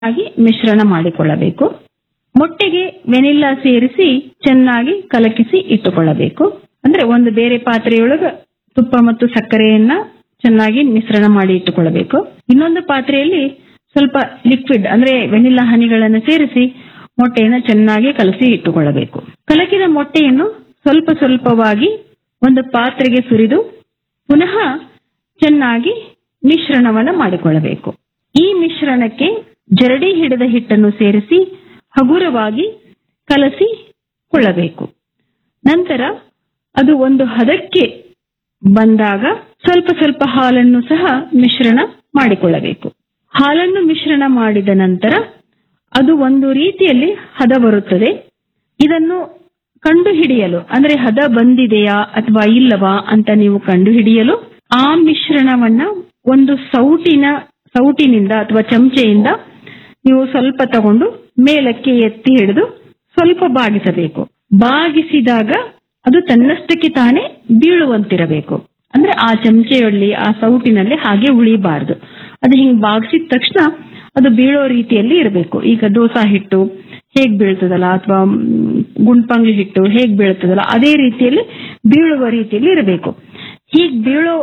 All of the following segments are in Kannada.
ಆಗಿ ಮಿಶ್ರಣ ಮಾಡಿಕೊಳ್ಳಬೇಕು ಮೊಟ್ಟೆಗೆ ವೆನಿಲ್ಲಾ ಸೇರಿಸಿ ಚೆನ್ನಾಗಿ ಕಲಕಿಸಿ ಇಟ್ಟುಕೊಳ್ಳಬೇಕು ಅಂದ್ರೆ ಒಂದು ಬೇರೆ ಪಾತ್ರೆಯೊಳಗ ತುಪ್ಪ ಮತ್ತು ಸಕ್ಕರೆಯನ್ನ ಚೆನ್ನಾಗಿ ಮಿಶ್ರಣ ಮಾಡಿ ಇಟ್ಟುಕೊಳ್ಳಬೇಕು ಇನ್ನೊಂದು ಪಾತ್ರೆಯಲ್ಲಿ ಸ್ವಲ್ಪ ಲಿಕ್ವಿಡ್ ಅಂದ್ರೆ ವೆನಿಲ್ಲಾ ಹನಿಗಳನ್ನು ಸೇರಿಸಿ ಮೊಟ್ಟೆಯನ್ನು ಚೆನ್ನಾಗಿ ಕಲಸಿ ಇಟ್ಟುಕೊಳ್ಳಬೇಕು ಕಲಕಿದ ಮೊಟ್ಟೆಯನ್ನು ಸ್ವಲ್ಪ ಸ್ವಲ್ಪವಾಗಿ ಒಂದು ಪಾತ್ರೆಗೆ ಸುರಿದು ಪುನಃ ಚೆನ್ನಾಗಿ ಮಿಶ್ರಣವನ್ನು ಮಾಡಿಕೊಳ್ಳಬೇಕು ಈ ಮಿಶ್ರಣಕ್ಕೆ ಜರಡಿ ಹಿಡಿದ ಹಿಟ್ಟನ್ನು ಸೇರಿಸಿ ಹಗುರವಾಗಿ ಕಲಸಿ ಕೊಳ್ಳಬೇಕು ನಂತರ ಅದು ಒಂದು ಹದಕ್ಕೆ ಬಂದಾಗ ಸ್ವಲ್ಪ ಸ್ವಲ್ಪ ಹಾಲನ್ನು ಸಹ ಮಿಶ್ರಣ ಮಾಡಿಕೊಳ್ಳಬೇಕು ಹಾಲನ್ನು ಮಿಶ್ರಣ ಮಾಡಿದ ನಂತರ ಅದು ಒಂದು ರೀತಿಯಲ್ಲಿ ಹದ ಬರುತ್ತದೆ ಇದನ್ನು ಕಂಡುಹಿಡಿಯಲು ಅಂದ್ರೆ ಹದ ಬಂದಿದೆಯಾ ಅಥವಾ ಇಲ್ಲವಾ ಅಂತ ನೀವು ಕಂಡುಹಿಡಿಯಲು ಆ ಮಿಶ್ರಣವನ್ನ ಒಂದು ಸೌಟಿನ ಸೌಟಿನಿಂದ ಅಥವಾ ಚಮಚೆಯಿಂದ ನೀವು ಸ್ವಲ್ಪ ತಗೊಂಡು ಮೇಲಕ್ಕೆ ಎತ್ತಿ ಹಿಡಿದು ಸ್ವಲ್ಪ ಬಾಗಿಸಬೇಕು ಬಾಗಿಸಿದಾಗ ಅದು ತನ್ನಷ್ಟಕ್ಕೆ ತಾನೇ ಬೀಳುವಂತಿರಬೇಕು ಅಂದ್ರೆ ಆ ಚಮಚೆಯಲ್ಲಿ ಆ ಸೌಟಿನಲ್ಲಿ ಹಾಗೆ ಉಳಿಬಾರದು ಅದು ಹಿಂಗ್ ಬಾಗಿಸಿದ ತಕ್ಷಣ ಅದು ಬೀಳೋ ರೀತಿಯಲ್ಲಿ ಇರಬೇಕು ಈಗ ದೋಸಾ ಹಿಟ್ಟು ಹೇಗ್ ಬೀಳ್ತದಲ್ಲ ಅಥವಾ ಗುಂಡ್ಪಂಗ್ಲಿ ಹಿಟ್ಟು ಹೇಗ್ ಬೀಳ್ತದಲ್ಲ ಅದೇ ರೀತಿಯಲ್ಲಿ ಬೀಳುವ ರೀತಿಯಲ್ಲಿ ಇರಬೇಕು ಹೀಗ್ ಬೀಳೋ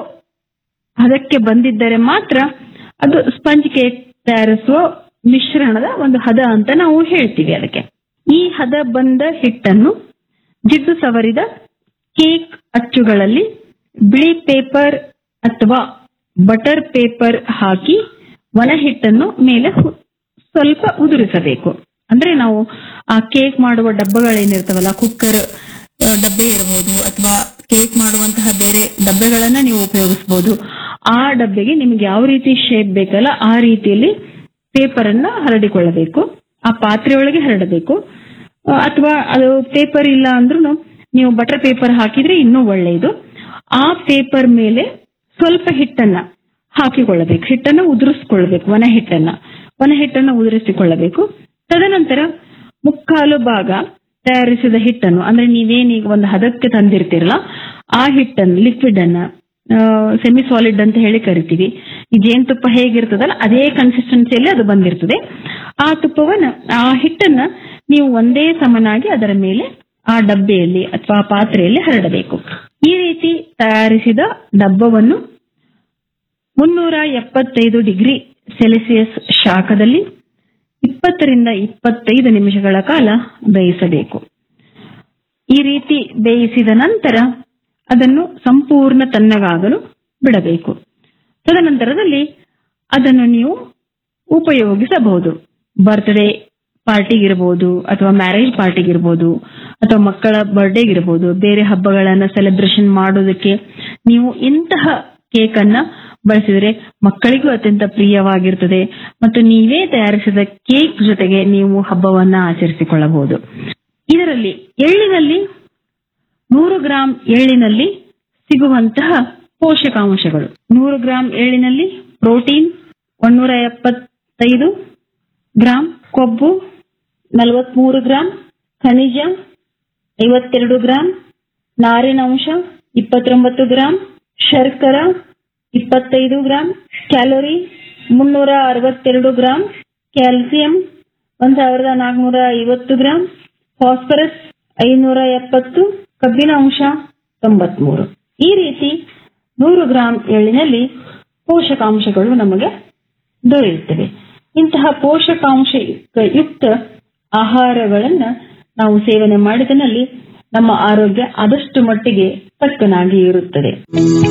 ಹದಕ್ಕೆ ಬಂದಿದ್ದರೆ ಮಾತ್ರ ಅದು ಸ್ಪಂಜ್ ಕೇಕ್ ತಯಾರಿಸುವ ಮಿಶ್ರಣದ ಒಂದು ಹದ ಅಂತ ನಾವು ಹೇಳ್ತೀವಿ ಅದಕ್ಕೆ ಈ ಹದ ಬಂದ ಹಿಟ್ಟನ್ನು ಜಿಡ್ಡು ಸವರಿದ ಕೇಕ್ ಅಚ್ಚುಗಳಲ್ಲಿ ಬಿಳಿ ಪೇಪರ್ ಅಥವಾ ಬಟರ್ ಪೇಪರ್ ಹಾಕಿ ಒಣ ಹಿಟ್ಟನ್ನು ಮೇಲೆ ಹು- ಸ್ವಲ್ಪ ಉದುರಿಸಬೇಕು ಅಂದ್ರೆ ನಾವು ಆ ಕೇಕ್ ಮಾಡುವ ಡಬ್ಬಗಳೇನಿರ್ತಾವಲ್ಲ ಕುಕ್ಕರ್ ಡಬ್ಬೆ ಇರಬಹುದು ಅಥವಾ ಕೇಕ್ ಮಾಡುವಂತಹ ಬೇರೆ ಡಬ್ಬೆಗಳನ್ನ ನೀವು ಉಪಯೋಗಿಸಬಹುದು ಆ ಡಬ್ಬೆಗೆ ನಿಮ್ಗೆ ಯಾವ ರೀತಿ ಶೇಪ್ ಬೇಕಲ್ಲ ಆ ರೀತಿಯಲ್ಲಿ ಪೇಪರ್ ಅನ್ನ ಹರಡಿಕೊಳ್ಳಬೇಕು ಆ ಪಾತ್ರೆಯೊಳಗೆ ಹರಡಬೇಕು ಆ, ಅಥವಾ ಅದು ಪೇಪರ್ ಇಲ್ಲ ಅಂದ್ರೂ ನೀವು ಬಟರ್ ಪೇಪರ್ ಹಾಕಿದ್ರೆ ಇನ್ನೂ ಒಳ್ಳೆಯದು ಆ ಪೇಪರ್ ಮೇಲೆ ಸ್ವಲ್ಪ ಹಿಟ್ಟನ್ನ ಹಾಕಿಕೊಳ್ಳಬೇಕು ಹಿಟ್ಟನ್ನ ಉದುರಿಸಿಕೊಳ್ಳಬೇಕು ಒಣ ಹಿಟ್ಟನ್ನ ಒಣ ಹಿಟ್ಟನ್ನ ಉದುರಿಸಿಕೊಳ್ಳಬೇಕು ತದನಂತರ ಮುಕ್ಕಾಲು ಭಾಗ ತಯಾರಿಸಿದ ಹಿಟ್ಟನ್ನು ಅಂದ್ರೆ ನೀವೇನೀಗ ಒಂದು ಹದಕ್ಕೆ ತಂದಿರ್ತೀರಲ್ಲ ಆ ಹಿಟ್ಟನ್ನು ಲಿಕ್ವಿಡ್ ಅನ್ನ ಸೆಮಿ ಸಾಲಿಡ್ ಅಂತ ಹೇಳಿ ಕರಿತೀವಿ ಈ ಜೇನುತುಪ್ಪ ಹೇಗಿರ್ತದಲ್ಲ ಅದೇ ಕನ್ಸಿಸ್ಟೆನ್ಸಿಯಲ್ಲಿ ಅದು ಬಂದಿರ್ತದೆ ಆ ತುಪ್ಪವನ್ನ ಆ ಹಿಟ್ಟನ್ನ ನೀವು ಒಂದೇ ಸಮನಾಗಿ ಅದರ ಮೇಲೆ ಆ ಡಬ್ಬೆಯಲ್ಲಿ ಅಥವಾ ಆ ಪಾತ್ರೆಯಲ್ಲಿ ಹರಡಬೇಕು ಈ ರೀತಿ ತಯಾರಿಸಿದ ಡಬ್ಬವನ್ನು ಮುನ್ನೂರ ಎಪ್ಪತ್ತೈದು ಡಿಗ್ರಿ ಸೆಲ್ಸಿಯಸ್ ಶಾಖದಲ್ಲಿ ಇಪ್ಪತ್ತರಿಂದ ಇಪ್ಪತ್ತೈದು ನಿಮಿಷಗಳ ಕಾಲ ಬೇಯಿಸಬೇಕು ಈ ರೀತಿ ಬೇಯಿಸಿದ ನಂತರ ಅದನ್ನು ಸಂಪೂರ್ಣ ತಣ್ಣಗಾಗಲು ಬಿಡಬೇಕು ತದನಂತರದಲ್ಲಿ ಅದನ್ನು ನೀವು ಉಪಯೋಗಿಸಬಹುದು ಬರ್ತ್ಡೇ ಪಾರ್ಟಿಗಿರ್ಬೋದು ಅಥವಾ ಮ್ಯಾರೇಜ್ ಪಾರ್ಟಿಗಿರ್ಬೋದು ಅಥವಾ ಮಕ್ಕಳ ಬರ್ಡೇಗಿರ್ಬೋದು ಬೇರೆ ಹಬ್ಬಗಳನ್ನ ಸೆಲೆಬ್ರೇಷನ್ ಮಾಡೋದಕ್ಕೆ ನೀವು ಇಂತಹ ಕೇಕ್ ಅನ್ನ ಬಳಸಿದರೆ ಮಕ್ಕಳಿಗೂ ಅತ್ಯಂತ ಪ್ರಿಯವಾಗಿರ್ತದೆ ಮತ್ತು ನೀವೇ ತಯಾರಿಸಿದ ಕೇಕ್ ಜೊತೆಗೆ ನೀವು ಹಬ್ಬವನ್ನ ಆಚರಿಸಿಕೊಳ್ಳಬಹುದು ಇದರಲ್ಲಿ ಎಳ್ಳಿನಲ್ಲಿ ನೂರು ಗ್ರಾಂ ಎಳ್ಳಿನಲ್ಲಿ ಸಿಗುವಂತಹ ಪೋಷಕಾಂಶಗಳು ನೂರು ಗ್ರಾಂ ಎಳ್ಳಿನಲ್ಲಿ ಪ್ರೋಟೀನ್ ಒಂದೂರ ಎಪ್ಪತ್ತೈದು ಗ್ರಾಂ ಕೊಬ್ಬು ನಲವತ್ಮೂರು ಗ್ರಾಂ ಖನಿಜ ಐವತ್ತೆರಡು ಗ್ರಾಂ ನಾರಿನಂಶ ಇಪ್ಪತ್ತೊಂಬತ್ತು ಗ್ರಾಂ ಶರ್ಕರ ಇಪ್ಪತ್ತೈದು ಗ್ರಾಂ ಕ್ಯಾಲೋರಿ ಮುನ್ನೂರ ಅರವತ್ತೆರಡು ಗ್ರಾಂ ಕ್ಯಾಲ್ಸಿಯಂ ಒಂದ್ ಸಾವಿರದ ನಾಲ್ಕುನೂರ ಐವತ್ತು ಗ್ರಾಂ ಫಾಸ್ಫರಸ್ ಐನೂರ ಎಪ್ಪತ್ತು ಕಬ್ಬಿಣ ಅಂಶ ತೊಂಬತ್ಮೂರು ಈ ರೀತಿ ನೂರು ಗ್ರಾಂ ಎಳ್ಳಿನಲ್ಲಿ ಪೋಷಕಾಂಶಗಳು ನಮಗೆ ದೊರೆಯುತ್ತವೆ ಇಂತಹ ಪೋಷಕಾಂಶ ಯುಕ್ತ ಆಹಾರಗಳನ್ನ ನಾವು ಸೇವನೆ ಮಾಡಿದಲ್ಲಿ ನಮ್ಮ ಆರೋಗ್ಯ ಆದಷ್ಟು ಮಟ್ಟಿಗೆ ತಕ್ಕನಾಗಿ ಇರುತ್ತದೆ